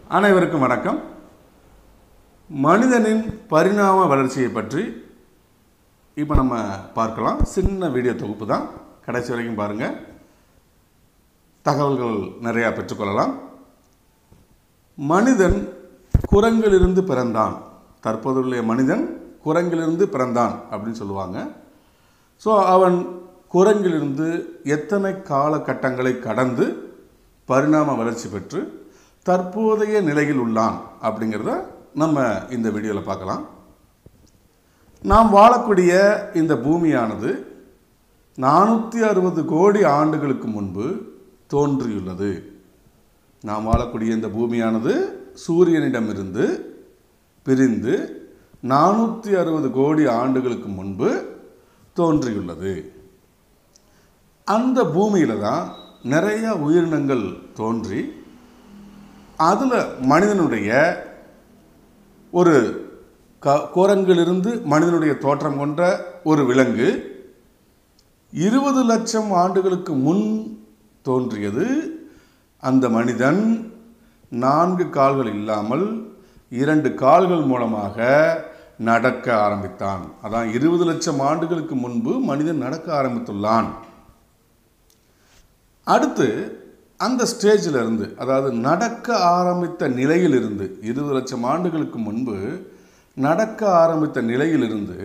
அனைவருக்கும் வணக்கம் மனிதனின் பரிணாம வளர்ச்சியை பற்றி இப்போ நம்ம பார்க்கலாம் சின்ன வீடியோ தொகுப்பு தான் கடைசி வரைக்கும் பாருங்கள் தகவல்கள் நிறையா பெற்றுக்கொள்ளலாம் மனிதன் குரங்கிலிருந்து பிறந்தான் தற்போதுள்ள மனிதன் குரங்கிலிருந்து பிறந்தான் அப்படின்னு சொல்லுவாங்க ஸோ அவன் குரங்கிலிருந்து எத்தனை காலகட்டங்களை கடந்து பரிணாம வளர்ச்சி பெற்று தற்போதைய நிலையில் உள்ளான் அப்படிங்கிறத நம்ம இந்த வீடியோவில் பார்க்கலாம் நாம் வாழக்கூடிய இந்த பூமியானது நானூற்றி அறுபது கோடி ஆண்டுகளுக்கு முன்பு தோன்றியுள்ளது நாம் வாழக்கூடிய இந்த பூமியானது சூரியனிடமிருந்து பிரிந்து நானூற்றி அறுபது கோடி ஆண்டுகளுக்கு முன்பு தோன்றியுள்ளது அந்த பூமியில் தான் நிறைய உயிரினங்கள் தோன்றி அதில் மனிதனுடைய ஒரு க குரங்கிலிருந்து மனிதனுடைய தோற்றம் கொண்ட ஒரு விலங்கு இருபது லட்சம் ஆண்டுகளுக்கு முன் தோன்றியது அந்த மனிதன் நான்கு கால்கள் இல்லாமல் இரண்டு கால்கள் மூலமாக நடக்க ஆரம்பித்தான் அதான் இருபது லட்சம் ஆண்டுகளுக்கு முன்பு மனிதன் நடக்க ஆரம்பித்துள்ளான் அடுத்து அந்த ஸ்டேஜில் இருந்து அதாவது நடக்க ஆரம்பித்த நிலையிலிருந்து இருபது லட்சம் ஆண்டுகளுக்கு முன்பு நடக்க ஆரம்பித்த நிலையிலிருந்து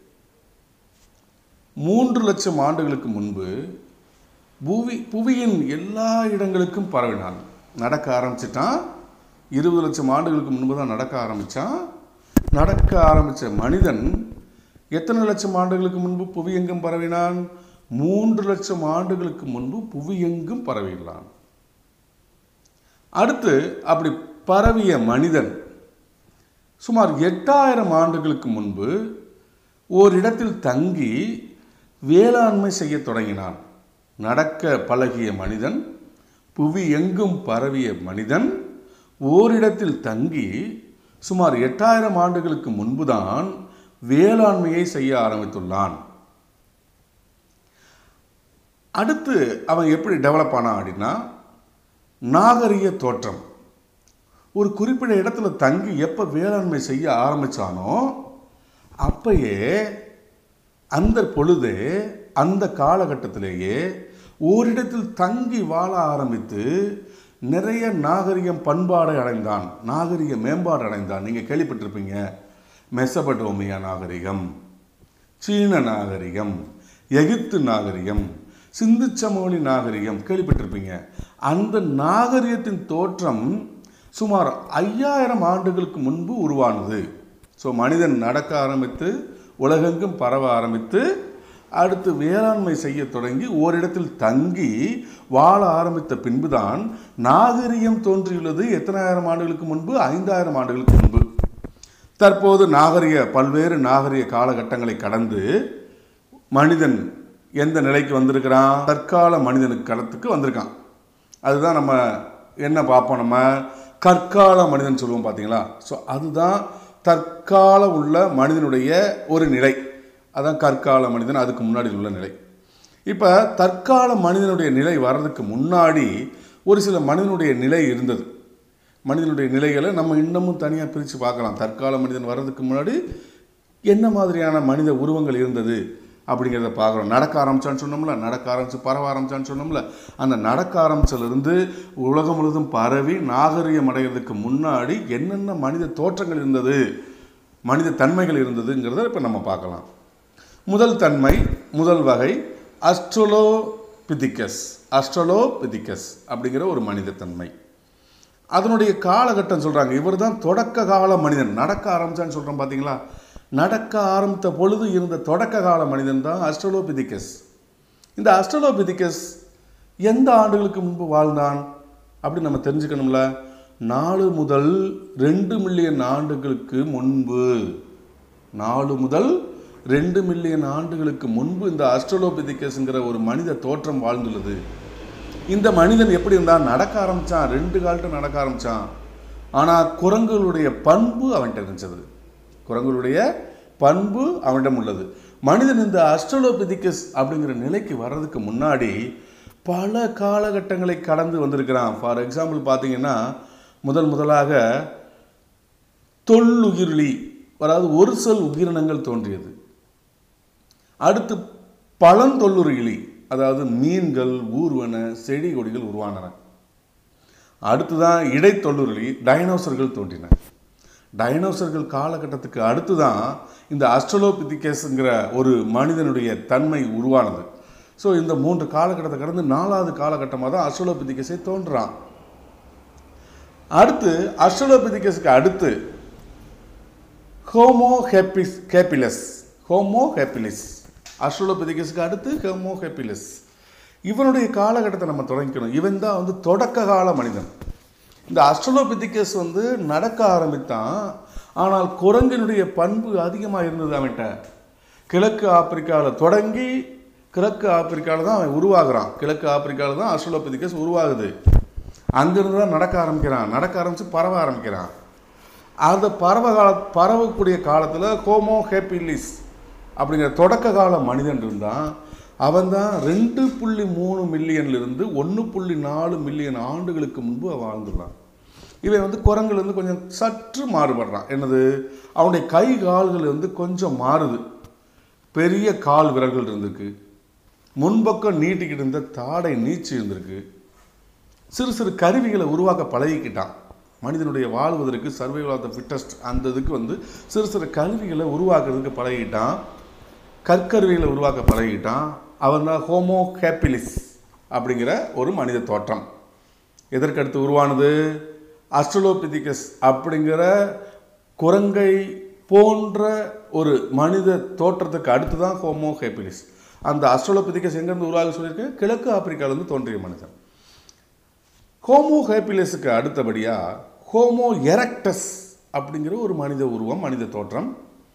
மூன்று லட்சம் ஆண்டுகளுக்கு முன்பு புவி புவியின் எல்லா இடங்களுக்கும் பரவினான் நடக்க ஆரம்பிச்சிட்டான் இருபது லட்சம் ஆண்டுகளுக்கு முன்பு தான் நடக்க ஆரம்பித்தான் நடக்க ஆரம்பித்த மனிதன் எத்தனை லட்சம் ஆண்டுகளுக்கு முன்பு புவி எங்கும் பரவினான் மூன்று லட்சம் ஆண்டுகளுக்கு முன்பு புவி எங்கும் பரவியுள்ளான் அடுத்து அப்படி பரவிய மனிதன் சுமார் எட்டாயிரம் ஆண்டுகளுக்கு முன்பு ஓரிடத்தில் தங்கி வேளாண்மை செய்ய தொடங்கினான் நடக்க பழகிய மனிதன் புவி எங்கும் பரவிய மனிதன் ஓரிடத்தில் தங்கி சுமார் எட்டாயிரம் ஆண்டுகளுக்கு முன்புதான் வேளாண்மையை செய்ய ஆரம்பித்துள்ளான் அடுத்து அவன் எப்படி டெவலப் ஆனான் அப்படின்னா நாகரிக தோற்றம் ஒரு குறிப்பிட்ட இடத்துல தங்கி எப்போ வேளாண்மை செய்ய ஆரம்பித்தானோ அப்பயே அந்த பொழுதே அந்த காலகட்டத்திலேயே ஓரிடத்தில் தங்கி வாழ ஆரம்பித்து நிறைய நாகரிகம் பண்பாடை அடைந்தான் நாகரிக மேம்பாடு அடைந்தான் நீங்கள் கேள்விப்பட்டிருப்பீங்க மெசபடோமியா நாகரிகம் சீன நாகரிகம் எகிப்து நாகரிகம் சிந்து சமவெளி நாகரிகம் கேள்விப்பட்டிருப்பீங்க அந்த நாகரிகத்தின் தோற்றம் சுமார் ஐயாயிரம் ஆண்டுகளுக்கு முன்பு உருவானது ஸோ மனிதன் நடக்க ஆரம்பித்து உலகெங்கும் பரவ ஆரம்பித்து அடுத்து வேளாண்மை செய்ய தொடங்கி ஓரிடத்தில் தங்கி வாழ ஆரம்பித்த பின்புதான் நாகரிகம் தோன்றியுள்ளது எத்தனாயிரம் ஆண்டுகளுக்கு முன்பு ஐந்தாயிரம் ஆண்டுகளுக்கு முன்பு தற்போது நாகரிக பல்வேறு நாகரிக காலகட்டங்களை கடந்து மனிதன் எந்த நிலைக்கு வந்திருக்கிறான் தற்கால மனிதனுக்கு களத்துக்கு வந்திருக்கான் அதுதான் நம்ம என்ன பார்ப்போம் நம்ம கற்கால மனிதன் சொல்லுவோம் பார்த்தீங்களா ஸோ அதுதான் தற்கால உள்ள மனிதனுடைய ஒரு நிலை அதான் கற்கால மனிதன் அதுக்கு முன்னாடி உள்ள நிலை இப்போ தற்கால மனிதனுடைய நிலை வர்றதுக்கு முன்னாடி ஒரு சில மனிதனுடைய நிலை இருந்தது மனிதனுடைய நிலைகளை நம்ம இன்னமும் தனியாக பிரித்து பார்க்கலாம் தற்கால மனிதன் வர்றதுக்கு முன்னாடி என்ன மாதிரியான மனித உருவங்கள் இருந்தது அப்படிங்கிறத பார்க்குறோம் நடக்க ஆரம்பிச்சான்னு சொன்னோம்ல நடக்க ஆரம்பிச்சு பரவ ஆரம்பிச்சான்னு சொன்னோம்ல அந்த நடக்க ஆரம்பிச்சிலிருந்து உலகம் முழுவதும் பரவி நாகரிகம் அடைகிறதுக்கு முன்னாடி என்னென்ன மனித தோற்றங்கள் இருந்தது மனித தன்மைகள் இருந்ததுங்கிறத இப்போ நம்ம பார்க்கலாம் முதல் தன்மை முதல் வகை அஸ்ட்ரோலோபிதிக்கஸ் அஸ்ட்ரோலோபிதிக்கஸ் அப்படிங்கிற ஒரு மனித தன்மை அதனுடைய காலகட்டம் சொல்கிறாங்க இவர் தான் தொடக்க கால மனிதன் நடக்க ஆரம்பிச்சான்னு சொல்கிறோம் பார்த்தீங்களா நடக்க ஆரம்பித்த பொழுது இருந்த தொடக்க கால மனிதன் தான் அஸ்ட்ரலோபிதிக்கஸ் இந்த அஸ்ட்ரலோபிதிக்கஸ் எந்த ஆண்டுகளுக்கு முன்பு வாழ்ந்தான் அப்படின்னு நம்ம தெரிஞ்சுக்கணும்ல நாலு முதல் ரெண்டு மில்லியன் ஆண்டுகளுக்கு முன்பு நாலு முதல் ரெண்டு மில்லியன் ஆண்டுகளுக்கு முன்பு இந்த அஸ்ட்ரலோபிதிக்கஸ்ங்கிற ஒரு மனித தோற்றம் வாழ்ந்துள்ளது இந்த மனிதன் எப்படி இருந்தான் நடக்க ஆரம்பித்தான் ரெண்டு கால்கிட்ட நடக்க ஆரம்பித்தான் ஆனால் குரங்குகளுடைய பண்பு அவன்கிட்ட இருந்துச்சது குரங்குகளுடைய பண்பு அவனிடம் உள்ளது மனிதன் இந்த அஸ்ட்ரலோபிதிக்கஸ் அப்படிங்கிற நிலைக்கு வர்றதுக்கு முன்னாடி பல காலகட்டங்களை கடந்து வந்திருக்கிறான் ஃபார் எக்ஸாம்பிள் பார்த்தீங்கன்னா முதல் முதலாக தொல்லுயிரிலி அதாவது ஒரு சொல் உயிரினங்கள் தோன்றியது அடுத்து பழந்தொல்லுயிலி அதாவது மீன்கள் ஊர்வன செடி கொடிகள் உருவானன அடுத்துதான் இடைத்தொல்லுயிலி டைனோசர்கள் தோன்றின டைனோசர்கள் காலகட்டத்துக்கு அடுத்து தான் இந்த அஸ்ட்ரலோபிதிகேஸுங்கிற ஒரு மனிதனுடைய தன்மை உருவானது ஸோ இந்த மூன்று காலகட்டத்தை கடந்து நாலாவது காலகட்டமாக தான் அஸ்ட்ரலோபிதிகேஸை தோன்றுறான் அடுத்து அஸ்ட்ரலோபிதிகஸுக்கு அடுத்து ஹோமோ ஹேப்பிஸ் ஹேப்பிலஸ் ஹோமோ ஹேப்பிலிஸ் அஸ்ட்ரலோபிதிகஸுக்கு அடுத்து ஹோமோ ஹேப்பிலஸ் இவனுடைய காலகட்டத்தை நம்ம தொடங்கிக்கணும் இவன் தான் வந்து தொடக்க கால மனிதன் இந்த அஸ்ட்ரலோபிதிகஸ் வந்து நடக்க ஆரம்பித்தான் ஆனால் குரங்கினுடைய பண்பு அதிகமாக இருந்தது அவன்கிட்ட கிழக்கு ஆப்பிரிக்காவில் தொடங்கி கிழக்கு ஆப்பிரிக்காவில் தான் அவன் உருவாகுறான் கிழக்கு ஆப்பிரிக்காவில் தான் அஸ்ட்ரலோபிதிகஸ் உருவாகுது அங்கிருந்து தான் நடக்க ஆரம்பிக்கிறான் நடக்க ஆரம்பித்து பரவ ஆரம்பிக்கிறான் அந்த பரவ கால பரவக்கூடிய காலத்தில் ஹோமோ ஹேப்பிலிஸ் அப்படிங்கிற தொடக்க கால மனிதன் இருந்தான் அவன் தான் ரெண்டு புள்ளி மூணு மில்லியன்லேருந்து ஒன்று புள்ளி நாலு மில்லியன் ஆண்டுகளுக்கு முன்பு அவன் வாழ்ந்துள்ளான் இவன் வந்து குரங்குலேருந்து கொஞ்சம் சற்று மாறுபடுறான் என்னது அவனுடைய கை கால்கள் வந்து கொஞ்சம் மாறுது பெரிய கால் விரல்கள் இருந்திருக்கு முன்பக்கம் நீட்டிக்கிட்டு இருந்த தாடை நீச்சி இருந்திருக்கு சிறு சிறு கருவிகளை உருவாக்க பழகிக்கிட்டான் மனிதனுடைய வாழ்வதற்கு சர்வைவல் ஆஃப் த ஃபிட்டஸ்ட் அந்த இதுக்கு வந்து சிறு சிறு கருவிகளை உருவாக்குறதுக்கு பழகிட்டான் கற்கருவிகளை உருவாக்க பழகிட்டான் அவன் தான் ஹோமோ ஹேப்பிலிஸ் அப்படிங்கிற ஒரு மனித தோற்றம் எதற்கடுத்து உருவானது அஸ்ட்ரலோபிதிகஸ் அப்படிங்கிற குரங்கை போன்ற ஒரு மனித தோற்றத்துக்கு அடுத்து தான் ஹோமோ ஹேப்பிலிஸ் அந்த அஸ்ட்ரலோபிதிகஸ் எங்கேருந்து உருவாக சொல்லியிருக்கேன் கிழக்கு ஆப்பிரிக்காவிலேருந்து தோன்றிய மனிதன் ஹோமோ ஹேப்பிலஸுக்கு அடுத்தபடியாக ஹோமோ எரக்டஸ் அப்படிங்கிற ஒரு மனித உருவம் மனித தோற்றம்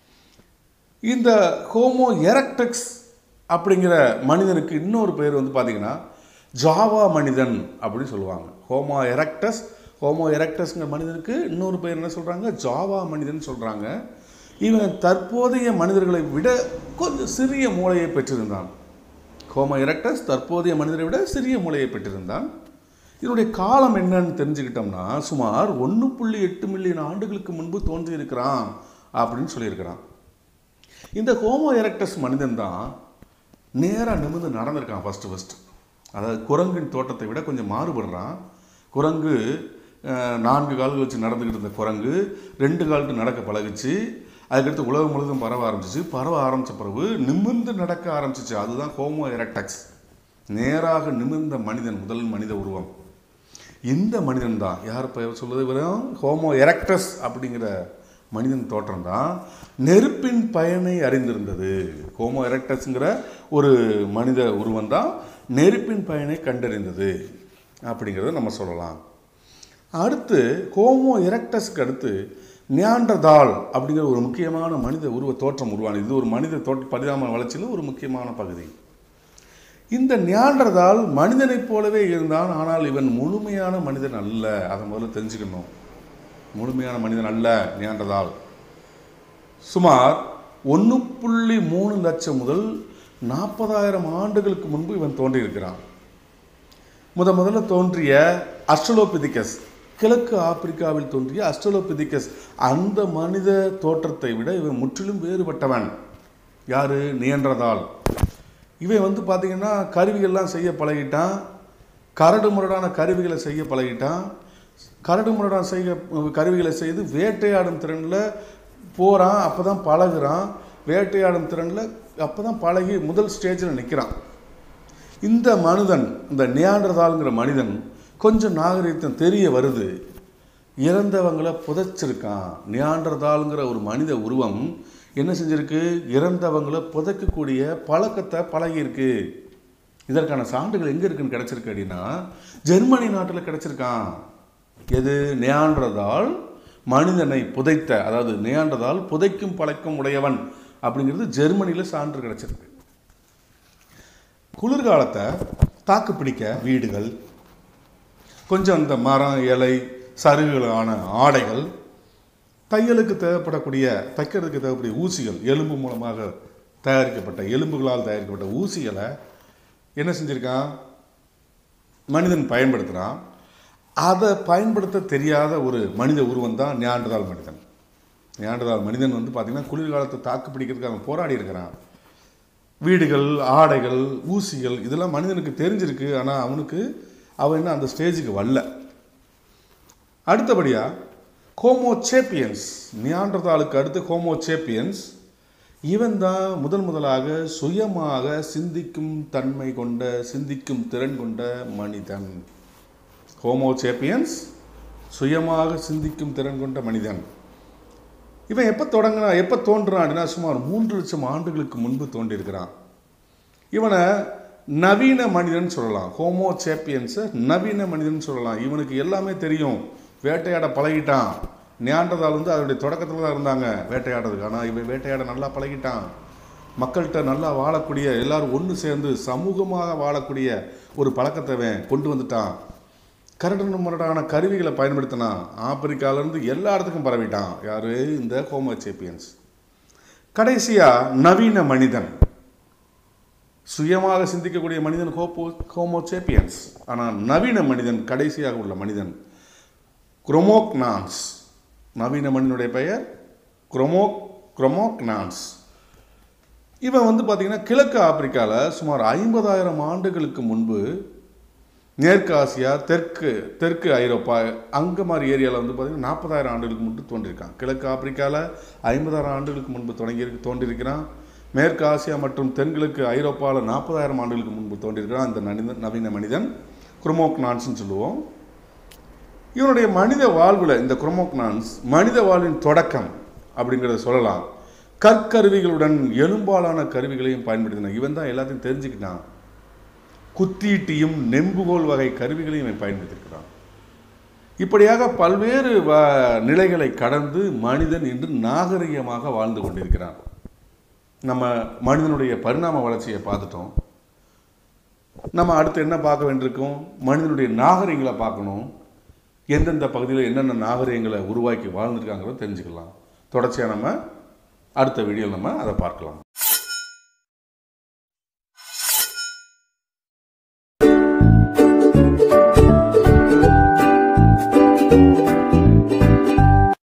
இந்த ஹோமோ எரக்டக்ஸ் அப்படிங்கிற மனிதனுக்கு இன்னொரு பேர் வந்து பார்த்தீங்கன்னா ஜாவா மனிதன் அப்படின்னு சொல்லுவாங்க ஹோமோ எரக்டஸ் ஹோமோ எரக்டஸ்ங்கிற மனிதனுக்கு இன்னொரு பேர் என்ன சொல்கிறாங்க ஜாவா மனிதன் சொல்கிறாங்க இவன் தற்போதைய மனிதர்களை விட கொஞ்சம் சிறிய மூளையை பெற்றிருந்தான் ஹோமோ எரக்டஸ் தற்போதைய மனிதரை விட சிறிய மூளையை பெற்றிருந்தான் இதனுடைய காலம் என்னன்னு தெரிஞ்சுக்கிட்டோம்னா சுமார் ஒன்று புள்ளி எட்டு மில்லியன் ஆண்டுகளுக்கு முன்பு தோன்றியிருக்கிறான் அப்படின்னு சொல்லியிருக்கிறான் இந்த ஹோமோ எரக்டஸ் மனிதன் தான் நேராக நிமிர்ந்து நடந்திருக்கான் ஃபஸ்ட்டு ஃபஸ்ட்டு அதாவது குரங்கின் தோட்டத்தை விட கொஞ்சம் மாறுபடுறான் குரங்கு அஹ், நான்கு கால்கள் வச்சு நடந்துக்கிட்டு இருந்த குரங்கு ரெண்டு காலுக்கு நடக்க பழகுச்சு அதுக்கடுத்து உலகம் முழுவதும் பரவ ஆரம்பிச்சிச்சு பரவ ஆரம்பித்த பிறகு நிமிர்ந்து நடக்க ஆரம்பிச்சிச்சு அதுதான் ஹோமோ எரக்டக்ஸ் நேராக நிமிர்ந்த மனிதன் முதல் மனித உருவம் இந்த மனிதன் தான் யார் பெயர் சொல்வது வெறும் ஹோமோ எரக்டஸ் அப்படிங்கிற மனிதன் தோற்றம் தான் நெருப்பின் பயனை அறிந்திருந்தது ஹோமோ எரக்டஸ்ங்கிற ஒரு மனித உருவம் தான் நெருப்பின் பயனை கண்டறிந்தது அப்படிங்கிறத நம்ம சொல்லலாம் அடுத்து ஹோமோ எரக்டஸ்க்கு அடுத்து நியாண்டதால் அப்படிங்கிற ஒரு முக்கியமான மனித உருவ தோற்றம் உருவானது இது ஒரு மனித தோற்ற பரிணாம வளர்ச்சியில் ஒரு முக்கியமான பகுதி இந்த நியாண்டர்தால் மனிதனைப் போலவே இருந்தான் ஆனால் இவன் முழுமையான மனிதன் அல்ல அதை முதல்ல தெரிஞ்சுக்கணும் முழுமையான மனிதன் அல்ல நியாண்டர்தால் சுமார் ஒன்று புள்ளி மூணு லட்சம் முதல் நாற்பதாயிரம் ஆண்டுகளுக்கு முன்பு இவன் தோன்றியிருக்கிறான் முத முதல்ல தோன்றிய அஸ்ட்ரலோபிதிகஸ் கிழக்கு ஆப்பிரிக்காவில் தோன்றிய அஸ்ட்ரலோபிதிகஸ் அந்த மனித தோற்றத்தை விட இவன் முற்றிலும் வேறுபட்டவன் யாரு நியன்றதால் இவன் வந்து பார்த்தீங்கன்னா கருவிகள்லாம் செய்ய பழகிட்டான் கரடு முரடான கருவிகளை செய்ய பழகிட்டான் கரடு முரடான செய்ய கருவிகளை செய்து வேட்டையாடும் திறனில் போகிறான் அப்போ தான் பழகுறான் வேட்டையாடும் திறனில் அப்போ தான் பழகி முதல் ஸ்டேஜில் நிற்கிறான் இந்த மனிதன் இந்த நியாண்டர்தாளுங்கிற மனிதன் கொஞ்சம் நாகரிகத்தம் தெரிய வருது இறந்தவங்களை புதைச்சிருக்கான் நியாண்டர்தாளுங்கிற ஒரு மனித உருவம் என்ன செஞ்சிருக்கு இறந்தவங்களை புதைக்கக்கூடிய பழக்கத்தை பழகியிருக்கு இதற்கான சான்றுகள் எங்கே இருக்குன்னு கிடச்சிருக்கு அப்படின்னா ஜெர்மனி நாட்டில் கிடச்சிருக்கான் எது நியாண்டர்தால் மனிதனை புதைத்த அதாவது நியாண்டர்தால் புதைக்கும் பழக்கம் உடையவன் அப்படிங்கிறது ஜெர்மனியில் சான்று கிடச்சிருக்கு குளிர்காலத்தை தாக்கு பிடிக்க வீடுகள் கொஞ்சம் இந்த மரம் இலை சருகுகளான ஆடைகள் தையலுக்கு தேவைப்படக்கூடிய தைக்கிறதுக்கு தேவைப்படக்கூடிய ஊசிகள் எலும்பு மூலமாக தயாரிக்கப்பட்ட எலும்புகளால் தயாரிக்கப்பட்ட ஊசிகளை என்ன செஞ்சிருக்கான் மனிதன் பயன்படுத்துகிறான் அதை பயன்படுத்த தெரியாத ஒரு மனித உருவம் தான் நியாண்டதால் மனிதன் நியாண்டதால் மனிதன் வந்து பார்த்திங்கன்னா குளிர்காலத்தை தாக்கு பிடிக்கிறதுக்கு அவன் போராடி இருக்கிறான் வீடுகள் ஆடைகள் ஊசிகள் இதெல்லாம் மனிதனுக்கு தெரிஞ்சிருக்கு ஆனால் அவனுக்கு அவன் இன்னும் அந்த ஸ்டேஜுக்கு வரல அடுத்தபடியாக ஹோமோசேப்பியன்ஸ் நியாண்டர்தாலுக்கு அடுத்து ஹோமோசேப்பியன்ஸ் இவன் தான் முதன் முதலாக சுயமாக சிந்திக்கும் தன்மை கொண்ட சிந்திக்கும் திறன் கொண்ட மனிதன் ஹோமோசேப்பியன்ஸ் சுயமாக சிந்திக்கும் திறன் கொண்ட மனிதன் இவன் எப்போ தொடங்கினா எப்போ தோன்றுறான் அப்படின்னா சுமார் மூன்று லட்சம் ஆண்டுகளுக்கு முன்பு தோன்றியிருக்கிறான் இவனை நவீன மனிதன் சொல்லலாம் ஹோமோ சேப்பியன்ஸை நவீன மனிதன் சொல்லலாம் இவனுக்கு எல்லாமே தெரியும் வேட்டையாட பழகிட்டான் நியாண்டதால் வந்து அதனுடைய தொடக்கத்தில் தான் இருந்தாங்க வேட்டையாடுறதுக்கு ஆனால் இவன் வேட்டையாட நல்லா பழகிட்டான் மக்கள்கிட்ட நல்லா வாழக்கூடிய எல்லாரும் ஒன்று சேர்ந்து சமூகமாக வாழக்கூடிய ஒரு பழக்கத்தை அவன் கொண்டு வந்துட்டான் கரடு முரடான கருவிகளை பயன்படுத்தினான் ஆப்பிரிக்காவிலேருந்து எல்லா இடத்துக்கும் பரவிட்டான் யார் இந்த ஹோமோசேப்பியன்ஸ் கடைசியாக நவீன மனிதன் சுயமாக சிந்திக்கக்கூடிய மனிதன் ஹோப்போ ஹோமோசேப்பியன்ஸ் ஆனால் நவீன மனிதன் கடைசியாக உள்ள மனிதன் குரோமோக்னான்ஸ் நவீன மனிதனுடைய பெயர் குரோமோ குரோமோக்னான்ஸ் இவன் வந்து பார்த்திங்கன்னா கிழக்கு ஆப்பிரிக்காவில் சுமார் ஐம்பதாயிரம் ஆண்டுகளுக்கு முன்பு மேற்கு ஆசியா தெற்கு தெற்கு ஐரோப்பா அங்கே மாதிரி ஏரியாவில் வந்து பார்த்திங்கன்னா நாற்பதாயிரம் ஆண்டுகளுக்கு முன்பு தோன்றியிருக்கான் கிழக்கு ஆப்பிரிக்காவில் ஐம்பதாயிரம் ஆண்டுகளுக்கு முன்பு தொடங்கி தோன்றியிருக்கிறான் மேற்கு ஆசியா மற்றும் தென்கிழக்கு ஐரோப்பாவில் நாற்பதாயிரம் ஆண்டுகளுக்கு முன்பு தோன்றியிருக்கிறான் இந்த நனித நவீன மனிதன் குரோமோக்னான்ஸ்னு சொல்லுவோம் இவனுடைய மனித வாழ்வில் இந்த குரோமோக்னான்ஸ் மனித வாழ்வின் தொடக்கம் அப்படிங்கிறத சொல்லலாம் கற்கருவிகளுடன் எலும்பாலான கருவிகளையும் பயன்படுத்தினான் இவன் தான் எல்லாத்தையும் தெரிஞ்சுக்கிட்டான் குத்தீட்டியும் நெம்புகோல் வகை கருவிகளையும் இவன் பயன்படுத்தியிருக்கிறான் இப்படியாக பல்வேறு வ நிலைகளை கடந்து மனிதன் இன்று நாகரிகமாக வாழ்ந்து கொண்டிருக்கிறான் நம்ம மனிதனுடைய பரிணாம வளர்ச்சியை பார்த்துட்டோம் நம்ம அடுத்து என்ன பார்க்க வேண்டியிருக்கோம் மனிதனுடைய நாகரிகங்களை பார்க்கணும் எந்தெந்த பகுதியில் என்னென்ன நாகரிகங்களை உருவாக்கி வாழ்ந்துருக்காங்கிறத தெரிஞ்சுக்கலாம் தொடர்ச்சியாக நம்ம அடுத்த வீடியோவில் நம்ம அதை பார்க்கலாம்